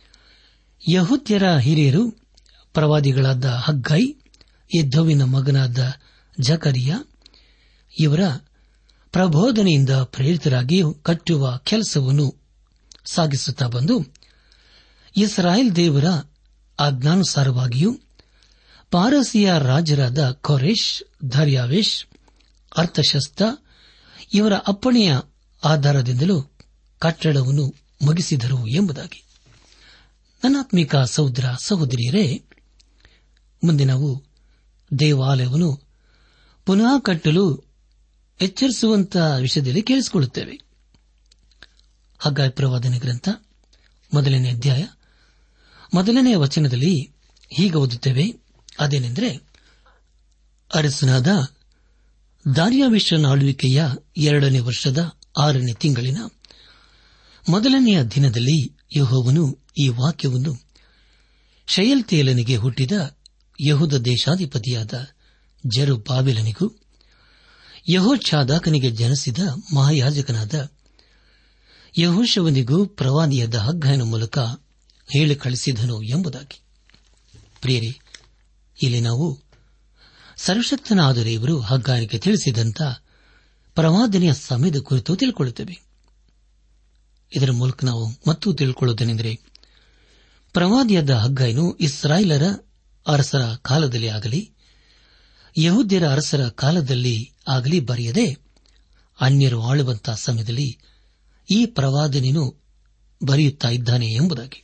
ಯಹುದ್ಯರ ಹಿರಿಯರು ಪ್ರವಾದಿಗಳಾದ ಹಗ್ಗೈ ಯದ್ದೋವಿನ ಮಗನಾದ ಜಕರಿಯ ಇವರ ಪ್ರಬೋಧನೆಯಿಂದ ಪ್ರೇರಿತರಾಗಿ ಕಟ್ಟುವ ಕೆಲಸವನ್ನು ಸಾಗಿಸುತ್ತಾ ಬಂದು ಇಸ್ರಾಯೇಲ್ ದೇವರ ಆಜ್ಞಾನುಸಾರವಾಗಿಯೂ ಪಾರಸಿಯ ರಾಜರಾದ ಕೊರೇಶ್ ಧರ್ಯಾವೇಶ್ ಅರ್ಥಶಸ್ತ ಇವರ ಅಪ್ಪಣೆಯ ಆಧಾರದಿಂದಲೂ ಕಟ್ಟಡವನ್ನು ಮುಗಿಸಿದರು ಎಂಬುದಾಗಿ ನನಾತ್ಮಿಕ ಸಹೋದರ ಸಹೋದರಿಯರೇ ಮುಂದೆ ನಾವು ದೇವಾಲಯವನ್ನು ಪುನಃ ಕಟ್ಟಲು ಎಚ್ಚರಿಸುವಂತಹ ವಿಷಯದಲ್ಲಿ ಕೇಳಿಸಿಕೊಳ್ಳುತ್ತೇವೆ ಹಗ್ಗಾಯ ಪ್ರವಾದನೆ ಗ್ರಂಥ ಮೊದಲನೇ ಅಧ್ಯಾಯ ಮೊದಲನೇ ವಚನದಲ್ಲಿ ಹೀಗೆ ಓದುತ್ತೇವೆ ಅದೇನೆಂದರೆ ಅರಸನಾದ ದಾರ್ಯಾವಿಶ್ವನ ಆಳ್ವಿಕೆಯ ಎರಡನೇ ವರ್ಷದ ಆರನೇ ತಿಂಗಳಿನ ಮೊದಲನೆಯ ದಿನದಲ್ಲಿ ಯಹೋವನು ಈ ವಾಕ್ಯವನ್ನು ಶಯಲ್ತೇಲನಿಗೆ ಹುಟ್ಟಿದ ಯಹುದ ದೇಶಾಧಿಪತಿಯಾದ ಜರು ಬಾಬಿಲನಿಗೂ ಯಹೋಚಾದಾಕನಿಗೆ ಜನಿಸಿದ ಮಹಾಯಾಜಕನಾದ ಯಹೋಶವನಿಗೂ ಪ್ರವಾದಿಯಾದ ಹಗ್ಗನ ಮೂಲಕ ಹೇಳಿ ಕಳಿಸಿದನು ಎಂಬುದಾಗಿ ಪ್ರಿಯರೇ ಇಲ್ಲಿ ನಾವು ಸರ್ವಶಕ್ತನಾದ ದೇವರು ಹಗ್ಗಾನಿಗೆ ತಿಳಿಸಿದಂತ ಪ್ರವಾದನೆಯ ಸಮಯದ ಕುರಿತು ತಿಳ್ಕೊಳ್ಳುತ್ತೇವೆ ಇದರ ಮೂಲಕ ನಾವು ಮತ್ತೂ ತಿಳ್ಕೊಳ್ಳುವುದೇನೆಂದರೆ ಪ್ರವಾದಿಯಾದ ಹಗ್ಗಾಯನು ಇಸ್ರಾಯೇಲರ ಅರಸರ ಕಾಲದಲ್ಲಿ ಆಗಲಿ ಯಹೂದ್ಯರ ಅರಸರ ಕಾಲದಲ್ಲಿ ಆಗಲಿ ಬರೆಯದೆ ಅನ್ಯರು ಆಳುವಂತಹ ಸಮಯದಲ್ಲಿ ಈ ಪ್ರವಾದನೆಯನ್ನು ಬರೆಯುತ್ತಾ ಇದ್ದಾನೆ ಎಂಬುದಾಗಿ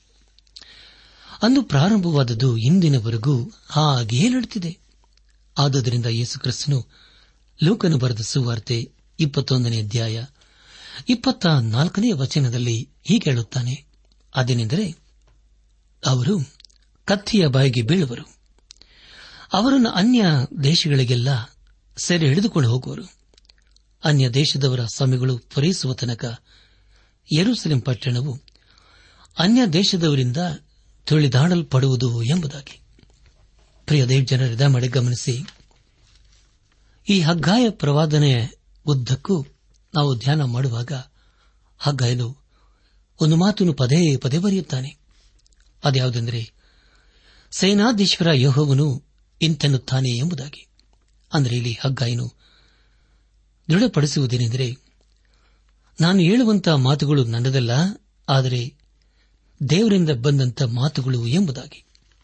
ಅಂದು ಪ್ರಾರಂಭವಾದದ್ದು ಇಂದಿನವರೆಗೂ ಹಾಗೆಯೇ ನಡೆದಿದೆ ಆದುದರಿಂದ ಯೇಸುಕ್ರಿಸ್ತನು ಲೋಕನು ಬರೆದ ಸುವಾರ್ತೆ ಇಪ್ಪತ್ತೊಂದನೇ ಅಧ್ಯಾಯ ಇಪ್ಪತ್ತ ನಾಲ್ಕನೇ ವಚನದಲ್ಲಿ ಹೀಗೆ ಹೇಳುತ್ತಾನೆ ಅದೇನೆಂದರೆ ಅವರು ಕತ್ತಿಯ ಬಾಯಿಗೆ ಬೀಳುವರು ಅವರನ್ನು ಅನ್ಯ ದೇಶಗಳಿಗೆಲ್ಲ ಸೆರೆ ಹಿಡಿದುಕೊಂಡು ಹೋಗುವರು ಅನ್ಯ ದೇಶದವರ ಸ್ವಾಮಿಗಳು ಪೂರೈಸುವ ತನಕ ಯೆರೂಸಲೇಂ ಪಟ್ಟಣವು ಅನ್ಯ ದೇಶದವರಿಂದ ತುಳಿದಾಡಲ್ಪಡುವುದು ಎಂಬುದಾಗಿ ಪ್ರಿಯ ದೇವ್ ಜನರಿದ ಮಡೆ ಗಮನಿಸಿ ಈ ಹಗ್ಗಾಯ ಪ್ರವಾದನೆಯ ಉದ್ದಕ್ಕೂ ನಾವು ಧ್ಯಾನ ಮಾಡುವಾಗ ಹಗ್ಗಾಯನು ಒಂದು ಮಾತನ್ನು ಪದೇ ಪದೇ ಬರೆಯುತ್ತಾನೆ ಅದ್ಯಾವುದೆಂದರೆ ಸೇನಾಧೀಶ್ವರ ಯಹೋವನು ಇಂತೆನ್ನುತ್ತಾನೆ ಎಂಬುದಾಗಿ ಅಂದರೆ ಇಲ್ಲಿ ಹಗ್ಗಾಯನು ದೃಢಪಡಿಸುವುದೇನೆಂದರೆ ನಾನು ಹೇಳುವಂತಹ ಮಾತುಗಳು ನನ್ನದಲ್ಲ ಆದರೆ ದೇವರಿಂದ ಬಂದಂತ ಮಾತುಗಳು ಎಂಬುದಾಗಿ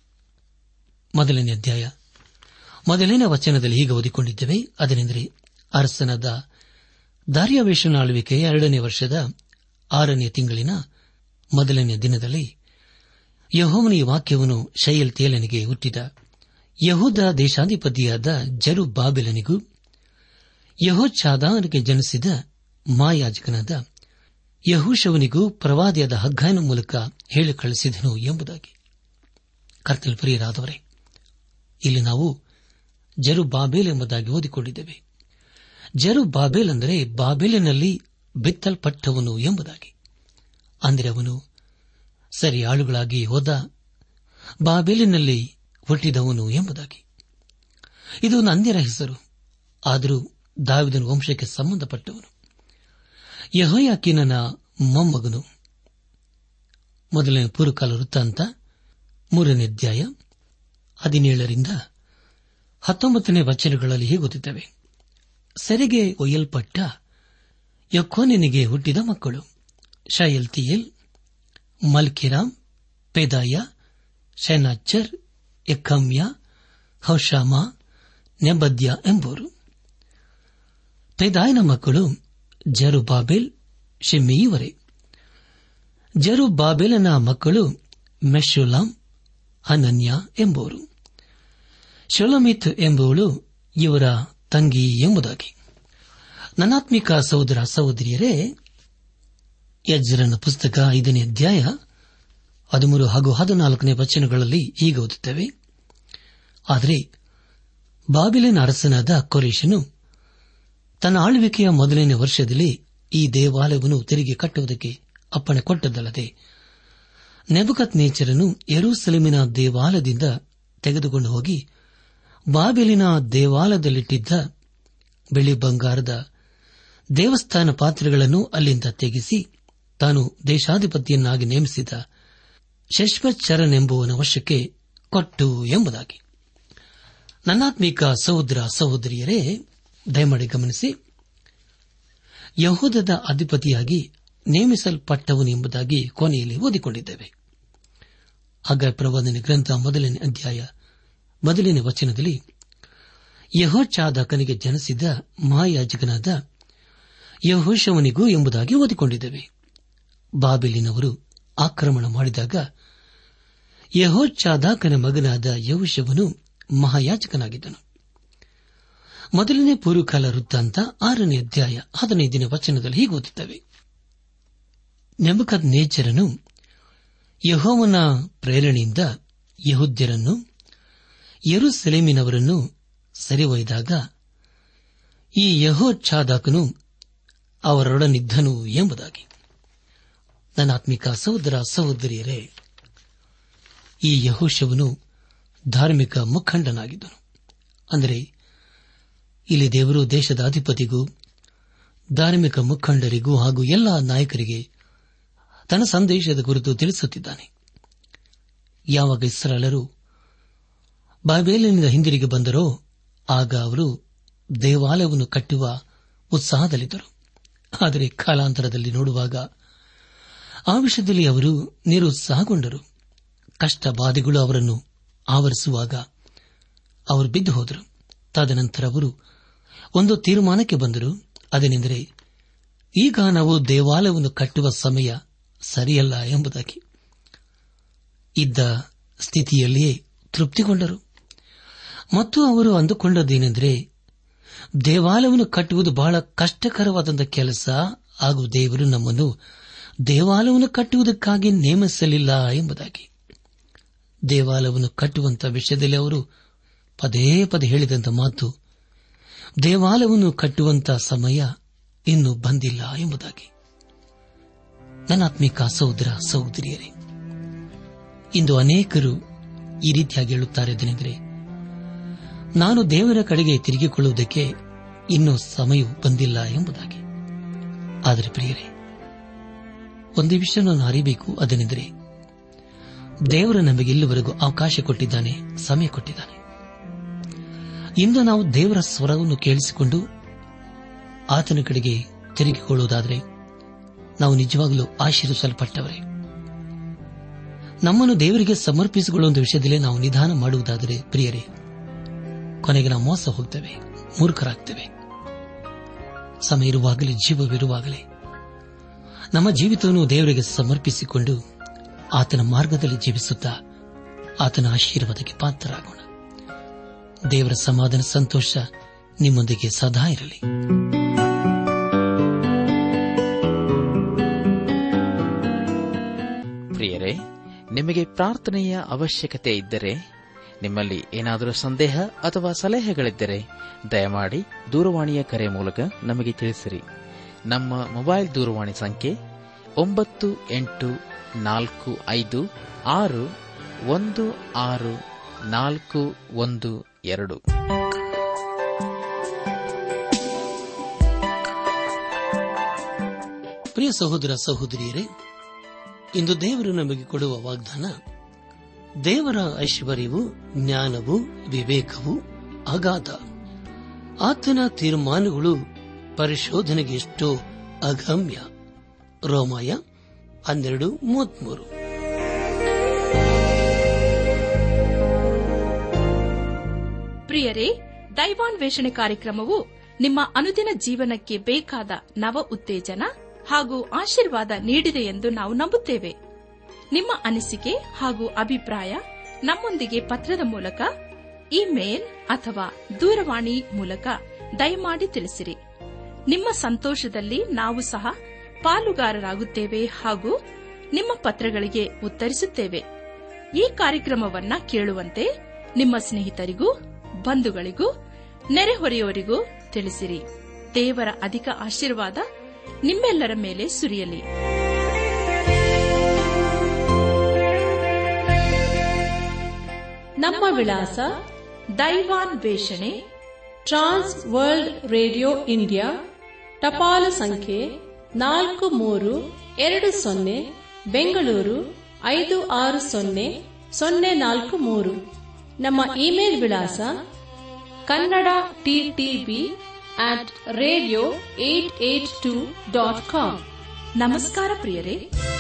ಮೊದಲನೇ ಅಧ್ಯಾಯ ಮೊದಲನೇ ವಚನದಲ್ಲಿ ಹೀಗೆ ಓದಿಕೊಂಡಿದ್ದೇವೆ ಅದನೆಂದರೆ ಅರಸನಾದ ದಾರ್ಯಾವೇಶನ ಆಳ್ವಿಕೆಯ ಎರಡನೇ ವರ್ಷದ ಆರನೇ ತಿಂಗಳಿನ ಮೊದಲನೇ ದಿನದಲ್ಲಿ ಯಹೋವನ ಈ ವಾಕ್ಯವನ್ನು ಶೈಲ್ ತೇಲನಿಗೆ ಹುಟ್ಟಿದ ಯಹೂದ ದೇಶಾಧಿಪತಿಯಾದ ಜರು ಬಾಬೆಲನಿಗೂ ಯಹೋಚಾದಾನಿಗೆ ಜನಿಸಿದ ಮಾಯಾಜಕನಾದ ಯಹೂಶವನಿಗೂ ಪ್ರವಾದಿಯಾದ ಹಗ್ಗಾಯನ ಮೂಲಕ ಹೇಳಿ ಕಳಿಸಿದನು ಎಂಬುದಾಗಿ ಕರ್ತಲ್ ಪ್ರಿಯರಾದವರೇ ಇಲ್ಲಿ ನಾವು ಜರು ಬಾಬೇಲ್ ಎಂಬುದಾಗಿ ಓದಿಕೊಂಡಿದ್ದೇವೆ ಜರು ಬಾಬೇಲ್ ಅಂದರೆ ಬಾಬೇಲಿನಲ್ಲಿ ಬಿತ್ತಲ್ಪಟ್ಟವನು ಎಂಬುದಾಗಿ ಅಂದರೆ ಅವನು ಸರಿ ಆಳುಗಳಾಗಿ ಹೋದ ಬಾಬೇಲಿನಲ್ಲಿ ಹುಟ್ಟಿದವನು ಎಂಬುದಾಗಿ ಇದು ಒಂದು ಅಂದ್ಯರ ಹೆಸರು ಆದರೂ ದಾವಿದನ ವಂಶಕ್ಕೆ ಸಂಬಂಧಪಟ್ಟವನು ಯಹೋಯಾಕಿನನ ಮೊಮ್ಮಗನು ಮೊದಲನೇ ಪೂರ್ವಕಾಲ ವೃತ್ತಾಂತ ಮೂರನೇ ಅಧ್ಯಾಯ ಹದಿನೇಳರಿಂದ ಹತ್ತೊಂಬತ್ತನೇ ವಚನಗಳಲ್ಲಿ ಹೀಗುತ್ತಿದ್ದೇವೆ ಸೆರೆಗೆ ಒಯ್ಯಲ್ಪಟ್ಟ ಯಕೋನಿನಿಗೆ ಹುಟ್ಟಿದ ಮಕ್ಕಳು ಶಯಲ್ತಿಯಲ್ ಮಲ್ಕಿರಾಮ್ ಪೆದಾಯ ಶೆನಾಚರ್ ಎಕ್ಕಮ್ಯ ಹೌಶಾಮ ನೆಬದ್ಯ ಎಂಬುವರು ಪೆದಾಯನ ಮಕ್ಕಳು ಜರುಬಾಬೆಲ್ ಶಿಮ್ಮಿ ಇವರೇ ಜರುಬಾಬೆಲನ ಮಕ್ಕಳು ಮೆಶುಲಾಂ ಹನನ್ಯ ಎಂಬುವರು ಶೊಲಮಿತ್ ಎಂಬುವಳು ಇವರ ತಂಗಿ ಎಂಬುದಾಗಿ ನನಾತ್ಮಿಕ ಸಹೋದರ ಸಹೋದರಿಯರೇ ಯಜ್ರನ ಪುಸ್ತಕ ಐದನೇ ಅಧ್ಯಾಯ ಹದಿಮೂರು ಹಾಗೂ ಹದಿನಾಲ್ಕನೇ ವಚನಗಳಲ್ಲಿ ಹೀಗೆ ಓದುತ್ತೇವೆ ಆದರೆ ಬಾಬಿಲಿನ ಅರಸನಾದ ಕೊರೇಶನು ತನ್ನ ಆಳ್ವಿಕೆಯ ಮೊದಲನೇ ವರ್ಷದಲ್ಲಿ ಈ ದೇವಾಲಯವನ್ನು ತೆರಿಗೆ ಕಟ್ಟುವುದಕ್ಕೆ ಅಪ್ಪಣೆ ಕೊಟ್ಟದ್ದಲ್ಲದೆ ನೆಬಕತ್ ನೇಚರನ್ನು ಯರೂಸಲೇಮಿನ ದೇವಾಲಯದಿಂದ ತೆಗೆದುಕೊಂಡು ಹೋಗಿ ಬಾಬಿಲಿನ ದೇವಾಲಯದಲ್ಲಿಟ್ಟಿದ್ದ ಬೆಳ್ಳಿ ಬಂಗಾರದ ದೇವಸ್ಥಾನ ಪಾತ್ರೆಗಳನ್ನು ಅಲ್ಲಿಂದ ತೆಗೆಸಿ ತಾನು ದೇಶಾಧಿಪತಿಯನ್ನಾಗಿ ನೇಮಿಸಿದ ಶಶ್ವಚರನ್ ಎಂಬುವನ ವಶಕ್ಕೆ ಕೊಟ್ಟು ಎಂಬುದಾಗಿ ನನ್ನಾತ್ಮೀಕ ಸಹೋದರ ಸಹೋದರಿಯರೇ ದಯಮಾಡಿ ಗಮನಿಸಿ ಯಹೂದದ ಅಧಿಪತಿಯಾಗಿ ನೇಮಿಸಲ್ಪಟ್ಟವನು ಎಂಬುದಾಗಿ ಕೊನೆಯಲ್ಲಿ ಓದಿಕೊಂಡಿದ್ದೇವೆ ಆಗ ಪ್ರವಾದನೆ ಗ್ರಂಥ ಮೊದಲನೇ ಅಧ್ಯಾಯ ಮೊದಲನೇ ವಚನದಲ್ಲಿ ಯಹೋಚಾದಕನಿಗೆ ಜನಿಸಿದ ಮಹಾಯಾಜಕನಾದ ಯಹೋಶವನಿಗೂ ಎಂಬುದಾಗಿ ಓದಿಕೊಂಡಿದ್ದೇವೆ ಬಾಬಿಲಿನವರು ಆಕ್ರಮಣ ಮಾಡಿದಾಗ ಯಹೋಚಾದಾಕನ ಮಗನಾದ ಯಹುಶವನು ಮಹಾಯಾಜಕನಾಗಿದ್ದನು ಮೊದಲನೇ ಪೂರ್ವಕಾಲ ವೃತ್ತಾಂತ ಆರನೇ ಅಧ್ಯಾಯ ಹದಿನೈದನೇ ವಚನದಲ್ಲಿ ಹೀಗೆ ಓದುತ್ತವೆ ನೆಬಕದ್ ನೇಚರನು ಯಹೋವನ ಪ್ರೇರಣೆಯಿಂದ ಯಹುದ್ಯರನ್ನು ಯರುಸೆಲೆಮಿನವರನ್ನು ಸೆರೆವೊಯ್ದಾಗ ಈ ಯಹೋಚ್ಛಾದಾಕನು ಅವರೊಡನಿದ್ದನು ಎಂಬುದಾಗಿ ನನ್ನಾತ್ಮಿಕ ಸಹೋದರ ಸಹೋದರಿಯರೇ ಈ ಯಹೋಶವನು ಧಾರ್ಮಿಕ ಮುಖಂಡನಾಗಿದ್ದನು ಅಂದರೆ ಇಲ್ಲಿ ದೇವರು ದೇಶದ ಅಧಿಪತಿಗೂ ಧಾರ್ಮಿಕ ಮುಖಂಡರಿಗೂ ಹಾಗೂ ಎಲ್ಲ ನಾಯಕರಿಗೆ ತನ್ನ ಸಂದೇಶದ ಕುರಿತು ತಿಳಿಸುತ್ತಿದ್ದಾನೆ ಯಾವಾಗ ಇಸ್ರಾಲರು ಬಾಬೇಲಿನಿಂದ ಹಿಂದಿರುಗಿ ಬಂದರೋ ಆಗ ಅವರು ದೇವಾಲಯವನ್ನು ಕಟ್ಟುವ ಉತ್ಸಾಹದಲ್ಲಿದ್ದರು ಆದರೆ ಕಾಲಾಂತರದಲ್ಲಿ ನೋಡುವಾಗ ಆ ವಿಷಯದಲ್ಲಿ ಅವರು ನಿರುತ್ಸಾಹಗೊಂಡರು ಕಷ್ಟ ಬಾಧೆಗಳು ಅವರನ್ನು ಆವರಿಸುವಾಗ ಅವರು ಬಿದ್ದು ಹೋದರು ತದನಂತರ ಅವರು ಒಂದು ತೀರ್ಮಾನಕ್ಕೆ ಬಂದರು ಅದೇನೆಂದರೆ ಈಗ ನಾವು ದೇವಾಲಯವನ್ನು ಕಟ್ಟುವ ಸಮಯ ಸರಿಯಲ್ಲ ಎಂಬುದಾಗಿ ಇದ್ದ ಸ್ಥಿತಿಯಲ್ಲಿಯೇ ತೃಪ್ತಿಗೊಂಡರು ಮತ್ತು ಅವರು ಅಂದುಕೊಂಡದ್ದೇನೆಂದರೆ ದೇವಾಲಯವನ್ನು ಕಟ್ಟುವುದು ಬಹಳ ಕಷ್ಟಕರವಾದಂಥ ಕೆಲಸ ಹಾಗೂ ದೇವರು ನಮ್ಮನ್ನು ದೇವಾಲಯವನ್ನು ಕಟ್ಟುವುದಕ್ಕಾಗಿ ನೇಮಿಸಲಿಲ್ಲ ಎಂಬುದಾಗಿ ದೇವಾಲಯವನ್ನು ಕಟ್ಟುವಂತ ವಿಷಯದಲ್ಲಿ ಅವರು ಪದೇ ಪದೇ ಹೇಳಿದಂತ ಮಾತು ದೇವಾಲಯವನ್ನು ಕಟ್ಟುವಂತ ಸಮಯ ಇನ್ನೂ ಬಂದಿಲ್ಲ ಎಂಬುದಾಗಿ ನನ್ನ ಆತ್ಮಿಕ ಸಹೋದರ ಸಹೋದರಿಯರೇ ಇಂದು ಅನೇಕರು ಈ ರೀತಿಯಾಗಿ ಹೇಳುತ್ತಾರೆ ಅದನೆಂದರೆ ನಾನು ದೇವರ ಕಡೆಗೆ ತಿರುಗಿಕೊಳ್ಳುವುದಕ್ಕೆ ಇನ್ನೂ ಸಮಯವು ಬಂದಿಲ್ಲ ಎಂಬುದಾಗಿ ಆದರೆ ಪ್ರಿಯರೇ ಒಂದು ವಿಷಯ ನಾನು ಅರಿಬೇಕು ಅದನೆಂದರೆ ದೇವರು ನಮಗೆ ಇಲ್ಲಿವರೆಗೂ ಅವಕಾಶ ಕೊಟ್ಟಿದ್ದಾನೆ ಸಮಯ ಕೊಟ್ಟಿದ್ದಾನೆ ಇಂದು ನಾವು ದೇವರ ಸ್ವರವನ್ನು ಕೇಳಿಸಿಕೊಂಡು ಆತನ ಕಡೆಗೆ ತಿರುಗಿಕೊಳ್ಳುವುದಾದರೆ ನಾವು ನಿಜವಾಗಲೂ ಆಶೀರ್ವಿಸಲ್ಪಟ್ಟವರೇ ನಮ್ಮನ್ನು ದೇವರಿಗೆ ಸಮರ್ಪಿಸಿಕೊಳ್ಳುವ ವಿಷಯದಲ್ಲಿ ನಾವು ನಿಧಾನ ಮಾಡುವುದಾದರೆ ಪ್ರಿಯರೇ ಕೊನೆಗೆ ನಾವು ಮೋಸ ಹೋಗ್ತೇವೆ ಮೂರ್ಖರಾಗ್ತೇವೆ ಸಮಯ ಇರುವಾಗಲೇ ಜೀವವಿರುವಾಗಲೇ ನಮ್ಮ ಜೀವಿತವನ್ನು ದೇವರಿಗೆ ಸಮರ್ಪಿಸಿಕೊಂಡು ಆತನ ಮಾರ್ಗದಲ್ಲಿ ಜೀವಿಸುತ್ತಾ ಆತನ ಆಶೀರ್ವಾದಕ್ಕೆ ಪಾತ್ರರಾಗೋಣ ದೇವರ ಸಮಾಧಾನ ಸಂತೋಷ ನಿಮ್ಮೊಂದಿಗೆ ಸದಾ ಇರಲಿ ಪ್ರಿಯರೇ ನಿಮಗೆ ಪ್ರಾರ್ಥನೆಯ ಅವಶ್ಯಕತೆ ಇದ್ದರೆ ನಿಮ್ಮಲ್ಲಿ ಏನಾದರೂ ಸಂದೇಹ ಅಥವಾ ಸಲಹೆಗಳಿದ್ದರೆ ದಯಮಾಡಿ ದೂರವಾಣಿಯ ಕರೆ ಮೂಲಕ ನಮಗೆ ತಿಳಿಸಿರಿ ನಮ್ಮ ಮೊಬೈಲ್ ದೂರವಾಣಿ ಸಂಖ್ಯೆ ಒಂಬತ್ತು ಎಂಟು ನಾಲ್ಕು ಐದು ಆರು ಒಂದು ಆರು ನಾಲ್ಕು ಒಂದು ಎರಡು ಪ್ರಿಯ ಸಹೋದರ ಸಹೋದರಿಯರೇ ಇಂದು ದೇವರು ನಮಗೆ ಕೊಡುವ ವಾಗ್ದಾನ ದೇವರ ಐಶ್ವರ್ಯವು ಜ್ಞಾನವು ವಿವೇಕವು ಅಗಾಧ ಆತನ ತೀರ್ಮಾನಗಳು ಪರಿಶೋಧನೆಗೆ ಎಷ್ಟೋ ಅಗಮ್ಯ ರೋಮಾಯ ಹನ್ನೆರಡು ಮೂವತ್ಮೂರು ಪ್ರಿಯರೇ ದೈವಾನ್ವೇಷಣೆ ಕಾರ್ಯಕ್ರಮವು ನಿಮ್ಮ ಅನುದಿನ ಜೀವನಕ್ಕೆ ಬೇಕಾದ ನವ ಉತ್ತೇಜನ ಹಾಗೂ ಆಶೀರ್ವಾದ ನೀಡಿದೆ ಎಂದು ನಾವು ನಂಬುತ್ತೇವೆ ನಿಮ್ಮ ಅನಿಸಿಕೆ ಹಾಗೂ ಅಭಿಪ್ರಾಯ ನಮ್ಮೊಂದಿಗೆ ಪತ್ರದ ಮೂಲಕ ಇಮೇಲ್ ಅಥವಾ ದೂರವಾಣಿ ಮೂಲಕ ದಯಮಾಡಿ ತಿಳಿಸಿರಿ ನಿಮ್ಮ ಸಂತೋಷದಲ್ಲಿ ನಾವು ಸಹ ಪಾಲುಗಾರರಾಗುತ್ತೇವೆ ಹಾಗೂ ನಿಮ್ಮ ಪತ್ರಗಳಿಗೆ ಉತ್ತರಿಸುತ್ತೇವೆ ಈ ಕಾರ್ಯಕ್ರಮವನ್ನ ಕೇಳುವಂತೆ ನಿಮ್ಮ ಸ್ನೇಹಿತರಿಗೂ ಬಂಧುಗಳಿಗೂ ನೆರೆಹೊರೆಯವರಿಗೂ ತಿಳಿಸಿರಿ ದೇವರ ಅಧಿಕ ಆಶೀರ್ವಾದ ನಿಮ್ಮೆಲ್ಲರ ಮೇಲೆ ಸುರಿಯಲಿ ನಮ್ಮ ವಿಳಾಸ ದೈವಾನ್ ವೇಷಣೆ ಟ್ರಾನ್ಸ್ ವರ್ಲ್ಡ್ ರೇಡಿಯೋ ಇಂಡಿಯಾ ಟಪಾಲು ಸಂಖ್ಯೆ ನಾಲ್ಕು ಮೂರು ಎರಡು ಸೊನ್ನೆ ಬೆಂಗಳೂರು ಐದು ಆರು ಸೊನ್ನೆ ಸೊನ್ನೆ ನಾಲ್ಕು ಮೂರು ನಮ್ಮ ಇಮೇಲ್ ವಿಳಾಸ Kannada TTB at radio eight eight two dot com ನಮಸ್ಕಾರ ಪ್ರಿಯರೇ